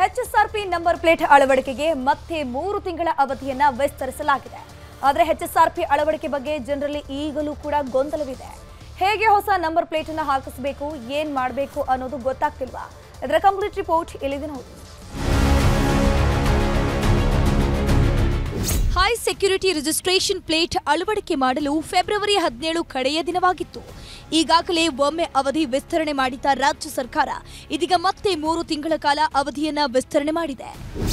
HSRP number plate ಅಳವಡಿಕೆಗೆ ಮತ್ತೆ ಮೂರು ತಿಂಗಳ ಅವಧಿಯನ್ನ ವಿಸ್ತರಿಸಲಾಗಿದೆ ಆದರೆ ಎಚ್ಎಸ್ಆರ್ಪಿ ಅಳವಡಿಕೆ ಬಗ್ಗೆ ಜನರಲ್ಲಿ ಈಗಲೂ ಕೂಡ ಗೊಂದಲವಿದೆ ಹೇಗೆ ಹೊಸ ನಂಬರ್ ಪ್ಲೇಟ್ ಅನ್ನ ಹಾಕಿಸಬೇಕು ಏನ್ ಮಾಡಬೇಕು ಅನ್ನೋದು ಗೊತ್ತಾಗ್ತಿಲ್ವಾ ಇದರ ಕಂಪ್ಲೀಟ್ ರಿಪೋರ್ಟ್ ಇಲ್ಲಿದೆ ನೋಡಿ ಹೈ ಸೆಕ್ಯೂರಿಟಿ ರಿಜಿಸ್ಟ್ರೇಷನ್ ಪ್ಲೇಟ್ ಅಳವಡಿಕೆ ಮಾಡಲು ಫೆಬ್ರವರಿ ಹದಿನೇಳು ಕಡೆಯ ದಿನವಾಗಿತ್ತು ಈಗಾಗಲೇ ಒಮ್ಮೆ ಅವಧಿ ವಿಸ್ತರಣೆ ಮಾಡಿದ್ದ ರಾಜ್ಯ ಸರ್ಕಾರ ಇದೀಗ ಮತ್ತೆ ಮೂರು ತಿಂಗಳ ಕಾಲ ಅವಧಿಯನ್ನ ವಿಸ್ತರಣೆ ಮಾಡಿದೆ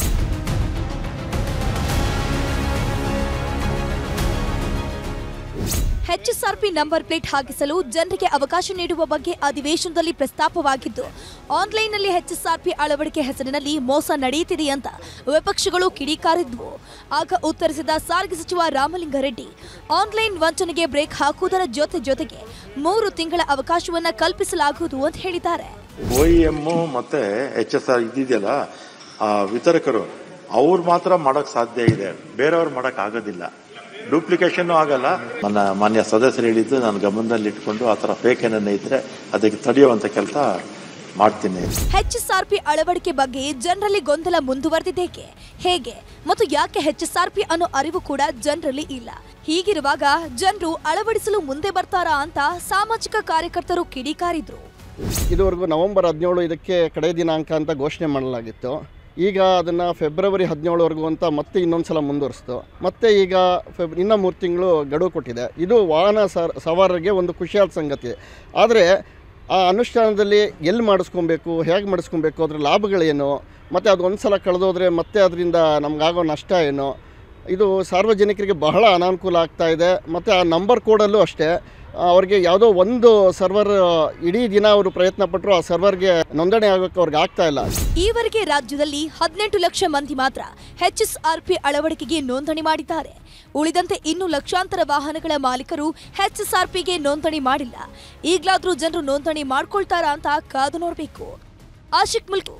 ಎಚ್ಎಸ್ಆರ್ಪಿ ನಂಬರ್ ಪ್ಲೇಟ್ ಹಾಕಿಸಲು ಜನರಿಗೆ ಅವಕಾಶ ನೀಡುವ ಬಗ್ಗೆ ಅಧಿವೇಶನದಲ್ಲಿ ಪ್ರಸ್ತಾಪವಾಗಿದ್ದು ಆನ್ಲೈನ್ನಲ್ಲಿ ಎಚ್ಎಸ್ಆರ್ಪಿ ಅಳವಡಿಕೆ ಹೆಸರಿನಲ್ಲಿ ಮೋಸ ನಡೆಯುತ್ತಿದೆ ಅಂತ ವಿಪಕ್ಷಗಳು ಕಿಡಿಕಾರಿದ್ವು ಆಗ ಉತ್ತರಿಸಿದ ಸಾರಿಗೆ ಸಚಿವ ರಾಮಲಿಂಗಾರೆಡ್ಡಿ ಆನ್ಲೈನ್ ವಂಚನೆಗೆ ಬ್ರೇಕ್ ಹಾಕುವುದರ ಜೊತೆ ಜೊತೆಗೆ ಮೂರು ತಿಂಗಳ ಅವಕಾಶವನ್ನ ಕಲ್ಪಿಸಲಾಗುವುದು ಅಂತ ಹೇಳಿದ್ದಾರೆ ಒ ಎಮ್ ಮತ್ತೆ ಎಚ್ ಎಸ್ ಆರ್ ಇದ್ದಿದೆಯಲ್ಲ ಆ ವಿತರಕರು ಅವ್ರು ಮಾತ್ರ ಮಾಡಕ್ ಸಾಧ್ಯ ಇದೆ ಬೇರೆಯವ್ರು ಮಾಡಕ್ ಆಗೋದಿಲ್ಲ ಡೂಪ್ಲಿಕೇಶನ್ ಆಗಲ್ಲ ನನ್ನ ಮಾನ್ಯ ಸದಸ್ಯರು ಹೇಳಿದ್ದು ನಾನು ಗಮನದಲ್ಲಿ ಇಟ್ಕೊಂಡು ಆ ಥರ ಫೇಕ್ ಏನನ್ನ ಇದ್ರೆ ಅದಕ್ಕೆ ತಡೆಯುವಂತ ಕೆಲಸ ಮಾಡ್ತೀನಿ ಎಚ್ಎಸ್ಆರ್ಪಿ ಅಳವಡಿಕೆ ಬಗ್ಗೆ ಜನರಲ್ಲಿ ಗೊಂದಲ ಮುಂದುವರೆದಿದ್ದೇಕೆ ಹೇಗೆ ಮತ್ತು ಯಾಕೆ ಎಚ್ಎಸ್ಆರ್ಪಿ ಅನ್ನೋ ಅರಿವು ಕೂಡ ಜನರಲ್ಲಿ ಇಲ್ಲ ಹೀಗಿರುವಾಗ ಜನರು ಅಳವಡಿಸಲು ಮುಂದೆ ಬರ್ತಾರಾ ಅಂತ ಸಾಮಾಜಿಕ ಕಾರ್ಯಕರ್ತರು ಕಿಡಿಕಾರಿದ್ರು ಇದುವರೆಗೂ ನವೆಂಬರ್ ಹದಿನೇಳು ಇದಕ್ಕೆ ಕಡೆ ದಿನಾಂಕ ಅಂತ ಘೋಷಣೆ ಮಾಡಲಾಗಿತ್ತು ಈಗ ಅದನ್ನು ಫೆಬ್ರವರಿ ಹದಿನೇಳವರೆಗೂ ಅಂತ ಮತ್ತೆ ಇನ್ನೊಂದು ಸಲ ಮುಂದುವರಿಸ್ತು ಮತ್ತೆ ಈಗ ಫೆಬ್ ಇನ್ನೂ ಮೂರು ತಿಂಗಳು ಗಡುವು ಕೊಟ್ಟಿದೆ ಇದು ವಾಹನ ಸರ್ ಸವಾರರಿಗೆ ಒಂದು ಖುಷಿಯಾದ ಸಂಗತಿ ಆದರೆ ಆ ಅನುಷ್ಠಾನದಲ್ಲಿ ಎಲ್ಲಿ ಮಾಡಿಸ್ಕೊಬೇಕು ಹೇಗೆ ಮಾಡಿಸ್ಕೊಬೇಕು ಅದ್ರ ಲಾಭಗಳೇನು ಮತ್ತು ಅದು ಒಂದು ಸಲ ಕಳೆದೋದ್ರೆ ಮತ್ತೆ ಅದರಿಂದ ನಮಗಾಗೋ ನಷ್ಟ ಏನು ಇದು ಸಾರ್ವಜನಿಕರಿಗೆ ಬಹಳ ಅನಾನುಕೂಲ ಆಗ್ತಾ ಇದೆ ಮತ್ತು ಆ ನಂಬರ್ ಕೋಡಲ್ಲೂ ಅಷ್ಟೇ ಅವ್ರಿಗೆ ಯಾವುದೋ ಒಂದು ಸರ್ವರ್ ಇಡೀ ದಿನ ಅವರು ಪ್ರಯತ್ನ ಪಟ್ಟರು ಆ ಸರ್ವರ್ಗೆ ನೋಂದಣಿ ಆಗೋಕ್ಕೆ ಅವ್ರಿಗೆ ಆಗ್ತಾ ಇಲ್ಲ ಈವರೆಗೆ ರಾಜ್ಯದಲ್ಲಿ ಹದಿನೆಂಟು ಲಕ್ಷ ಮಂದಿ ಮಾತ್ರ ಎಚ್ಎಸ್ಆರ್ಪಿ ಅಳವಡಿಕೆಗೆ ನೋಂದಣಿ ಮಾಡಿದ್ದಾರೆ ಉಳಿದಂತೆ ಇನ್ನು ಲಕ್ಷಾಂತರ ವಾಹನಗಳ ಮಾಲೀಕರು ಎಚ್ಎಸ್ಆರ್ಪಿಗೆ ನೋಂದಣಿ ಮಾಡಿಲ್ಲ ಈಗಲಾದ್ರೂ ಜನರು ನೋಂದಣಿ ಮಾಡ್ಕೊಳ್ತಾರಾ ಅಂತ ಕಾದು ನೋಡಬೇಕು ಆಶಿಕ್ ಮುಲ್ಕು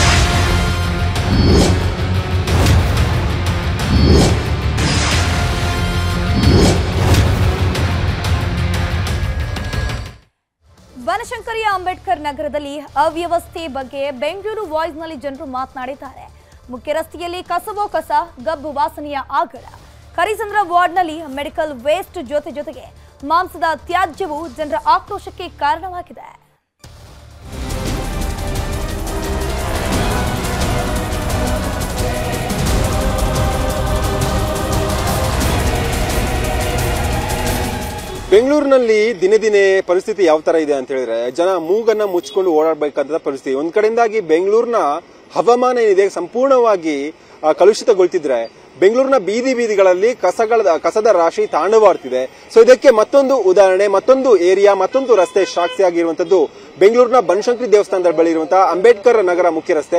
ಬನಶಂಕರಿಯ ಅಂಬೇಡ್ಕರ್ ನಗರದಲ್ಲಿ ಅವ್ಯವಸ್ಥೆ ಬಗ್ಗೆ ಬೆಂಗಳೂರು ವಾಯ್ಸ್ನಲ್ಲಿ ಜನರು ಮಾತನಾಡಿದ್ದಾರೆ ಮುಖ್ಯ ರಸ್ತೆಯಲ್ಲಿ ಕಸವೋ ಕಸ ಗಬ್ಬು ವಾಸನೆಯ ಆಗರ ಕರಿಸಂದ್ರ ವಾರ್ಡ್ನಲ್ಲಿ ಮೆಡಿಕಲ್ ವೇಸ್ಟ್ ಜೊತೆ ಜೊತೆಗೆ ಮಾಂಸದ ತ್ಯಾಜ್ಯವು ಜನರ ಆಕ್ರೋಶಕ್ಕೆ ಕಾರಣವಾಗಿದೆ ಬೆಂಗಳೂರಿನಲ್ಲಿ ದಿನೇ ದಿನೇ ಪರಿಸ್ಥಿತಿ ಯಾವ ತರ ಇದೆ ಅಂತ ಹೇಳಿದ್ರೆ ಜನ ಮೂಗನ್ನ ಮುಚ್ಕೊಂಡು ಓಡಾಡಬೇಕಾದ ಪರಿಸ್ಥಿತಿ ಒಂದ್ ಕಡೆಯಿಂದಾಗಿ ಬೆಂಗಳೂರಿನ ಹವಾಮಾನ ಏನಿದೆ ಸಂಪೂರ್ಣವಾಗಿ ಆ, ಕಲುಷಿತಗೊಳ್ತಿದ್ರೆ ಬೆಂಗಳೂರಿನ ಬೀದಿ ಬೀದಿಗಳಲ್ಲಿ ಕಸಗಳ ಕಸದ ರಾಶಿ ತಾಂಡವಾಡ್ತಿದೆ ಸೊ ಇದಕ್ಕೆ ಮತ್ತೊಂದು ಉದಾಹರಣೆ ಮತ್ತೊಂದು ಏರಿಯಾ ಮತ್ತೊಂದು ರಸ್ತೆ ಸಾಕ್ಷಿಯಾಗಿರುವಂತದ್ದು ಬೆಂಗಳೂರಿನ ಬನಶಂಕರಿ ದೇವಸ್ಥಾನದ ಬಳಿ ಇರುವಂತಹ ಅಂಬೇಡ್ಕರ್ ನಗರ ಮುಖ್ಯ ರಸ್ತೆ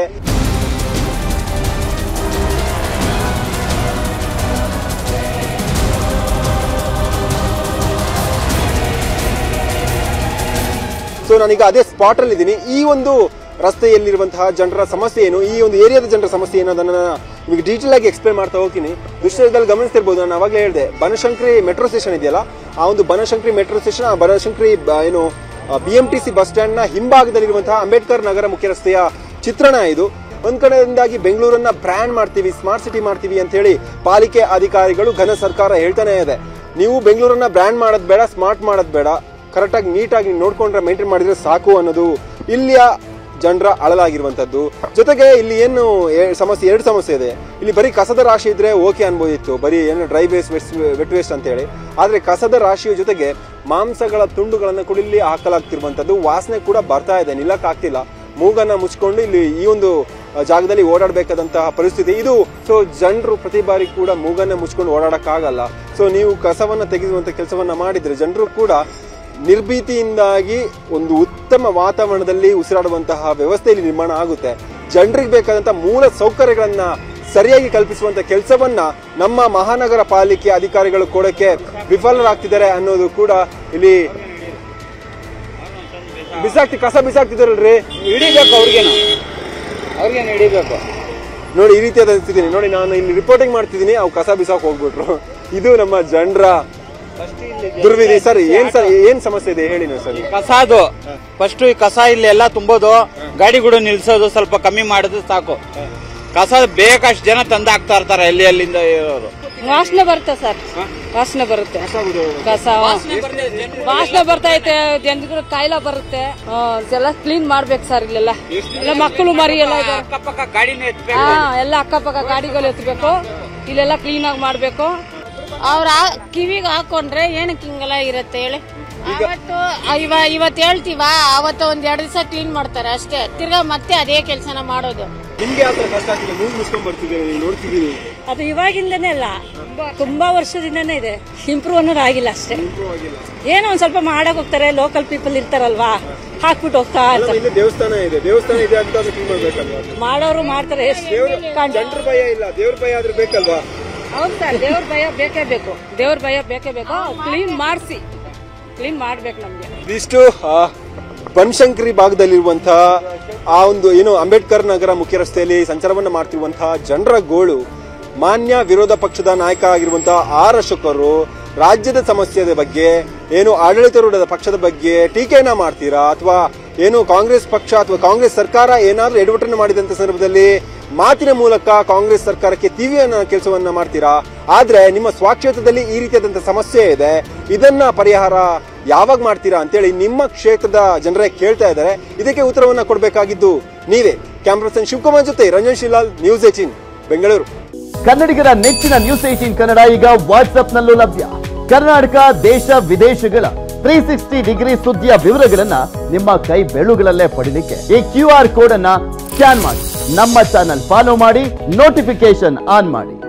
ಸೊ ನಾನೀಗ ಅದೇ ಸ್ಪಾಟ್ ಅಲ್ಲಿ ಇದ್ದೀನಿ ಈ ಒಂದು ರಸ್ತೆಯಲ್ಲಿರುವಂತಹ ಜನರ ಸಮಸ್ಯೆ ಏನು ಈ ಒಂದು ಏರಿಯಾದ ಜನರ ಸಮಸ್ಯೆ ಏನು ಅದನ್ನ ನಿಮಗೆ ಡೀಟೇಲ್ ಆಗಿ ಎಕ್ಸ್ಪ್ಲೇನ್ ಮಾಡ್ತಾ ಹೋಗ್ತೀನಿ ದೃಶ್ಯದಲ್ಲಿ ಗಮನಿಸ್ತಿರ್ಬೋದು ನಾನು ಅವಾಗಲೇ ಹೇಳಿದೆ ಬನಶಂಕರಿ ಮೆಟ್ರೋ ಸ್ಟೇಷನ್ ಇದೆಯಲ್ಲ ಆ ಒಂದು ಬನಶಂಕರಿ ಮೆಟ್ರೋ ಸ್ಟೇಷನ್ ಆ ಬನಶಂಕರಿ ಬ- ಏನು B M T C bus stand ನ ಹಿಂಭಾಗದಲ್ಲಿರುವಂತಹ ಅಂಬೇಡ್ಕರ್ ನಗರ ಮುಖ್ಯ ರಸ್ತೆಯ ಚಿತ್ರಣ ಇದು ಒಂದ್ ಕಡೆಯಿಂದಾಗಿ ಬೆಂಗಳೂರನ್ನ ಬ್ರ್ಯಾಂಡ್ ಮಾಡ್ತೀವಿ ಸ್ಮಾರ್ಟ್ ಸಿಟಿ ಮಾಡ್ತೀವಿ ಅಂತ ಹೇಳಿ ಪಾಲಿಕೆ ಅಧಿಕಾರಿಗಳು ಘನ ಸರ್ಕಾರ ಹೇಳ್ತಾನೆ ಇದೆ ನೀವು ಬೆಂಗಳೂರನ್ನ ಬ್ರ್ಯಾಂಡ್ ಮಾಡೋದ್ ಬೇಡ ಸ್ಮಾರ್ಟ್ ಮಾಡೋದ್ ಬೇಡ ಕರೆಕ್ಟಾಗಿ ನೀಟಾಗಿ ನೋಡ್ಕೊಂಡ್ರೆ ಮೇಂಟೈನ್ ಮಾಡಿದ್ರೆ ಸಾಕು ಅನ್ನೋದು ಇಲ್ಲಿಯ ಜನರ ಅಳಲಾಗಿರುವಂತದ್ದು ಜೊತೆಗೆ ಇಲ್ಲಿ ಏನು ಎ- ಸಮಸ್ಯೆ ಎರಡು ಸಮಸ್ಯೆ ಇದೆ ಇಲ್ಲಿ ಬರೀ ಕಸದ ರಾಶಿ ಇದ್ರೆ ಓಕೆ ಅನ್ಬೋದಿತ್ತು ಬರೀ ಏನು ಡ್ರೈ ವೇಸ್ಟ್ ವೆಟ್ ವೇಸ್ಟ್ ಅಂತ ಹೇಳಿ ಆದ್ರೆ ಕಸದ ರಾಶಿಯ ಜೊತೆಗೆ ಮಾಂಸಗಳ ತುಂಡುಗಳನ್ನ ಕೂಡ ಇಲ್ಲಿ ಹಾಕಲಾಗ್ತಿರುವಂತದ್ದು ವಾಸನೆ ಕೂಡ ಬರ್ತಾ ಇದೆ ನಿಲ್ಲಕ್ ಆಗ್ತಿಲ್ಲ ಮೂಗನ್ನ ಮುಚ್ಕೊಂಡು ಇಲ್ಲಿ ಈ ಒಂದು ಆ, ಜಾಗದಲ್ಲಿ ಓಡಾಡಬೇಕಾದಂತಹ ಪರಿಸ್ಥಿತಿ ಇದು ಸೊ ಜನರು ಪ್ರತಿ ಬಾರಿ ಕೂಡ ಮೂಗನ್ನ ಮುಚ್ಕೊಂಡು ಓಡಾಡಕ್ಕಾಗಲ್ಲ ಸೊ ನೀವು ಕಸವನ್ನ ತೆಗೆದುವಂತ ಕೆಲಸವನ್ನ ಮಾಡಿದ್ರೆ ಜನರು ಕೂಡ ನಿರ್ಭೀತಿಯಿಂದಾಗಿ ಒಂದು ಉತ್ತಮ ವಾತಾವರಣದಲ್ಲಿ ಉಸಿರಾಡುವಂತಹ ವ್ಯವಸ್ಥೆ ಇಲ್ಲಿ ನಿರ್ಮಾಣ ಆಗುತ್ತೆ ಜನರಿಗೆ ಬೇಕಾದಂತಹ ಮೂಲ ಸೌಕರ್ಯಗಳನ್ನ ಸರಿಯಾಗಿ ಕಲ್ಪಿಸುವಂತ ಕೆಲಸವನ್ನ ನಮ್ಮ ಮಹಾನಗರ ಪಾಲಿಕೆ ಅಧಿಕಾರಿಗಳು ಕೊಡಕ್ಕೆ ವಿಫಲರಾಗ್ತಿದ್ದಾರೆ ಅನ್ನೋದು ಕೂಡ ಇಲ್ಲಿ ಬಿಸಾಕ್ತಿ ಕಸ ಬಿಸಾಕ್ತಿದಾರಲ್ರಿ ಹಿಡಿಬೇಕು ಅವ್ರಿಗೇನು ಅವ್ರಿಗೇನು ಹಿಡಿಬೇಕು ನೋಡಿ ಈ ರೀತಿಯಾದ ಸ್ಥಿತಿ ನೋಡಿ ನಾನು ಇಲ್ಲಿ ರಿಪೋರ್ಟಿಂಗ್ ಮಾಡ್ತಿದ್ದೀನಿ ಅವು ಕಸ ಬಿಸಾಕ್ ಹೋಗ್ಬಿಟ್ರು ಇದು ನಮ್ಮ ಜನರ ದುರ್ವಿಧಿ ಸರ್ ಏನ್ ಸರ್ ಏನ್ ಸಮಸ್ಯೆ ಇದೆ ಹೇಳಿ ನೀವು ಸರ್ ಕಸಾದು ಫಸ್ಟ್ ಈ ಕಸ ಇಲ್ಲಿ ಎಲ್ಲ ತುಂಬೋದು ಗಾಡಿಗಳು ನಿಲ್ಸೋದು ಸ್ವಲ್ಪ ಕಮ್ಮಿ ಮಾಡಿದ್ರೆ ಸಾಕು ಕಸ ಬೇಕಷ್ಟು ಜನ ತಂದು ಹಾಕ್ತಾ ಇರ್ತಾರೆ ಎಲ್ಲಿ ಎಲ್ಲಿಂದ ಇರೋರು ವಾಸನೆ ಬರುತ್ತೆ ಸರ್ ವಾಸನೆ ಬರುತ್ತೆ ಕಸ ವಾಸನೆ ಬರ್ತೈತೆ ಜನಗಳು ಕಾಯಿಲೆ ಬರುತ್ತೆ ಆ, ಎಲ್ಲ ಕ್ಲೀನ್ ಮಾಡ್ಬೇಕು ಸರ್ ಇಲ್ಲೆಲ್ಲ ಎಲ್ಲ ಮಕ್ಕಳು ಮರಿ ಎಲ್ಲ ಇದೆ ಅಕ್ಕಪಕ್ಕ ಗಾಡಿನೇ ಎತ್ಬೇಕು ಹಾ ಎಲ್ಲ ಅಕ್ಕಪಕ್ಕ ಗಾಡಿಗಳು ಎತ್ತಬೇಕು ಇಲ್ಲೆಲ್ಲ ಕ್ಲೀನ್ ಆಗಿ ಮಾಡ್ಬೇಕು ಅವ್ರ ಕಿವಿಗೆ ಹಾಕೊಂಡ್ರೆ ಏನಕ್ಕೆ ಹಿಂಗೆಲ್ಲ ಇರುತ್ತೆ ಹೇಳಿ ಅವತ್ತು ಇವ ಇವತ್ತು ಹೇಳ್ತೀವ ಅವತ್ತು ಒಂದ್ ಎರಡು ದಿವಸ ಕ್ಲೀನ್ ಮಾಡ್ತಾರೆ ಅಷ್ಟೇ ತಿರ್ಗಾ ಮತ್ತೆ ಅದೇ ಕೆಲಸನ ಮಾಡೋದು ನಿಮ್ಗೆ ಯಾವ ತರ ಕಷ್ಟ ಆಗ್ತಿದೆ ಮೂಗ್ ಮುಸ್ಕೊಂಡ್ ಬರ್ತಿದ್ದೀರಾ ನೀವು ನೋಡ್ತಿದ್ದೀವಿ ಅದು ಇವಾಗಿಂದನೇ ಅಲ್ಲ ತುಂಬಾ ವರ್ಷದಿಂದನೇ ಇದೆ ಇಂಪ್ರೂವ್ ಅನ್ನೋದು ಆಗಿಲ್ಲ ಅಷ್ಟೇ ಏನೋ ಒಂದ್ ಸ್ವಲ್ಪ ಮಾಡಕ್ ಹೋಗ್ತಾರೆ ಲೋಕಲ್ ಪೀಪಲ್ ಇರ್ತಾರಲ್ವಾ ಹಾಕ್ಬಿಟ್ಟು ಹೋಗ್ತಾ ಇರ್ತಾರೆ ಇಲ್ಲಿ ದೇವಸ್ಥಾನ ಇದೆ ದೇವಸ್ಥಾನ ಇದೆ ಅಂತ ಅದು ಕ್ಲೀನ್ ಮಾಡ್ಬೇಕಲ್ವಾ ಮಾಡೋರು ಮಾಡ್ತಾರೆ ದೇವ್ರ ಜನರ ಭಯ ಇಲ್ಲ ದೇವ್ರ ಭಯ ಆದ್ರೆ ಬೇಕಲ್ವಾ ಹೌದು ಸರ್ ದೇವ್ರ ಭಯ ಬೇಕೇ ಬೇಕು ದೇವ್ರ ಭಯ ಬೇಕೇ ಬೇಕು ಕ್ಲೀನ್ ಮಾಡಿಸಿ ಕ್ಲೀನ್ ಮಾಡ್ಬೇಕು ನಮ್ಗೆ ಇದಿಷ್ಟು ಆ, ಬನಶಂಕರಿ ಭಾಗದಲ್ಲಿರುವಂತಹ ಆ ಒಂದು ಏನು ಅಂಬೇಡ್ಕರ್ ನಗರ ಮುಖ್ಯ ರಸ್ತೆಯಲ್ಲಿ ಸಂಚಾರವನ್ನ ಮಾಡ್ತಿರುವಂತಹ ಜನರ ಗೋಳು ಮಾನ್ಯ ವಿರೋಧ ಪಕ್ಷದ ನಾಯಕ ಆಗಿರುವಂತಹ ಆರ್ ಅಶೋಕರು ರಾಜ್ಯದ ಸಮಸ್ಯೆಯ ಬಗ್ಗೆ ಏನು ಆಡಳಿತಾರೂಢದ ಪಕ್ಷದ ಬಗ್ಗೆ ಟೀಕೆಯನ್ನ ಮಾಡ್ತೀರಾ ಅಥವಾ ಏನು ಕಾಂಗ್ರೆಸ್ ಪಕ್ಷ ಅಥವಾ ಕಾಂಗ್ರೆಸ್ ಸರ್ಕಾರ ಏನಾದ್ರೂ ಎಡವಟ್ಟನ್ನು ಮಾಡಿದಂತ ಸಂದರ್ಭದಲ್ಲಿ ಮಾತಿನ ಮೂಲಕ ಕಾಂಗ್ರೆಸ್ ಸರ್ಕಾರಕ್ಕೆ ತೀವ್ರ ಕೆಲಸವನ್ನ ಮಾಡ್ತೀರಾ ಆದ್ರೆ ನಿಮ್ಮ ಸ್ವಾಕ್ಷೇತ್ರದಲ್ಲಿ ಈ ರೀತಿಯಾದಂತಹ ಸಮಸ್ಯೆ ಇದೆ ಇದನ್ನ ಪರಿಹಾರ ಯಾವಾಗ ಮಾಡ್ತೀರಾ ಅಂತೇಳಿ ನಿಮ್ಮ ಕ್ಷೇತ್ರದ ಜನರೇ ಕೇಳ್ತಾ ಇದ್ದಾರೆ ಇದಕ್ಕೆ ಉತ್ತರವನ್ನ ಕೊಡಬೇಕಾಗಿದ್ದು ನೀವೇ ಕ್ಯಾಮ್ರಾ ಪರ್ಸನ್ ಶಿವಕುಮಾರ್ ಜೊತೆ ರಂಜನ್ ಶಿಲಾಲ್ ನ್ಯೂಸ್ ಏಟೀನ್ ಬೆಂಗಳೂರು ಕನ್ನಡಿಗರ ನೆಚ್ಚಿನ ನ್ಯೂಸ್ ಏಟೀನ್ ಕನ್ನಡ ಈಗ ವಾಟ್ಸ್ಆಪ್ನಲ್ಲೂ ಲಭ್ಯ ಕರ್ನಾಟಕ ದೇಶ ವಿದೇಶಗಳ ತ್ರೀ ಸಿಕ್ಸ್ಟಿ ಡಿಗ್ರಿ ಸುದ್ದಿಯ ವಿವರಗಳನ್ನ ನಿಮ್ಮ ಕೈ ಬೆಳುಗಳಲ್ಲೇ ಪಡಿಲಿಕ್ಕೆ ಈ ಕ್ಯೂ ಆರ್ ಕೋಡ್ ಅನ್ನ ಸ್ಕ್ಯಾನ್ ಮಾಡಿ ನಮ್ಮ ಚಾನಲ್ ಫಾಲೋ ಮಾಡಿ ನೋಟಿಫಿಕೇಶನ್ ಆನ್ ಮಾಡಿ